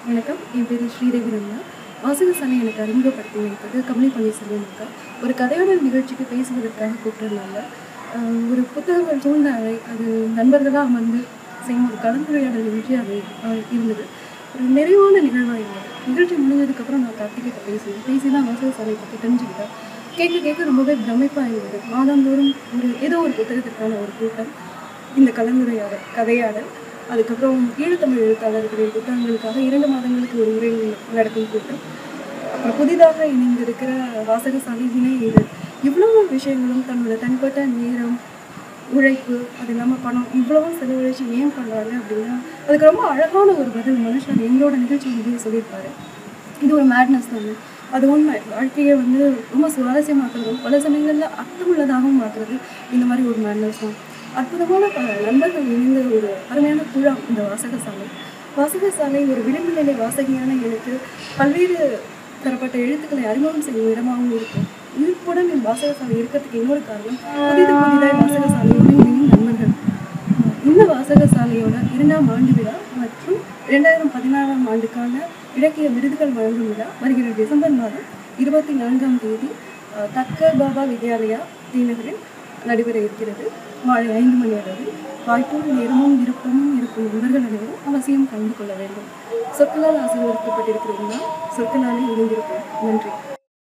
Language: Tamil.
வணக்கம் என் பேர் ஸ்ரீதேவி ரம்யா வாசகசாலை எனக்கு அறிமுகப்படுத்தி வைத்தது கமலி பன்னீர்செல்வம் அக்கா ஒரு கதையாடல் நிகழ்ச்சிக்கு பேசுவதற்காக கூப்பிட்டிருந்தாங்க ஆஹ் ஒரு புத்தகங்கள் சூழ்ந்த அறை அது நண்பர்களாக அமர்ந்து செய்யும் ஒரு கலந்துரையாடல் நிகழ்ச்சி அது ஆஹ் இருந்தது ஒரு நிறைவான நிகழ்வாக இருந்தது நிகழ்ச்சி முடிஞ்சதுக்கப்புறம் நான் கார்த்திகிட்ட பேசினேன் பேசி தான் வாசகசாலை பற்றி தெரிஞ்சுக்கிட்டேன் கேட்க கேட்க ரொம்பவே பிரமிப்பாக இருந்தது மாதந்தோறும் ஒரு ஏதோ ஒரு புத்தகத்திற்கான ஒரு கூட்டம் இந்த கலந்துரையாடல் கதையாடல் அதுக்கப்புறம் ஈழத்தமிழ் எழுத்தாளர்களின் புத்தகங்களுக்காக இரண்டு மாதங்களுக்கு ஒரு முறை நடக்கும் கூட்டம் அப்புறம் புதிதாக இணைந்திருக்கிற வாசகசாலை இணை இது இவ்வளவு விஷயங்களும் தன்னோட தனிப்பட்ட நேரம் உழைப்பு அது இல்லாமல் பணம் இவ்வளவும் செலவழிச்சு ஏன் பண்ணுறாங்க அப்படின்னா அதுக்கு ரொம்ப அழகான ஒரு பதில் மனுஷன் எங்களோட நிகழ்ச்சி முடிவு சொல்லியிருப்பாரு இது ஒரு மேட்னஸ் தானே அது உண்மை வாழ்க்கையை வந்து ரொம்ப சுவாரஸ்யமாக்குறதும் பல சமயங்களில் அர்த்தமுள்ளதாகவும் மாற்றுறது இந்த மாதிரி ஒரு மேட்னஸ் தான் அற்புதமான பல நண்பர்கள் இணைந்த ஒரு அருமையான குழாம் இந்த வாசகசாலை வாசகசாலை ஒரு விளிம்பு நிலை வாசகியான எனக்கு பல்வேறு தரப்பட்ட எழுத்துக்களை அறிமுகம் செய்யும் இடமாகவும் இருக்கும் ஈர்ப்புடன் என் வாசகசாலை இருக்கிறதுக்கு இன்னொரு காரணம் புதிது புதிதாய் வாசகசாலையோடு இணையும் நண்பர்கள் இந்த வாசகசாலையோட இரண்டாம் ஆண்டு விழா மற்றும் இரண்டாயிரம் பதினாறாம் ஆண்டுக்கான இலக்கிய விருதுகள் வழங்கும் விழா வருகிற டிசம்பர் மாதம் இருபத்தி நான்காம் தேதி அஹ், தக்கர் பாபா வித்யாலயா தீநகரில் நடைபெற இருக்கிறது மாலை ஐந்து மணி அளவில் வாய்ப்பும் நேரமும் விருப்பமும் இருக்கும் நண்பர்கள் அனைவரும் அவசியம் கலந்து கொள்ள வேண்டும் சொற்களால் ஆசீர்வதிக்கப்பட்டிருக்கிறவங்க சொற்களாலே இணைந்திருப்போம் நன்றி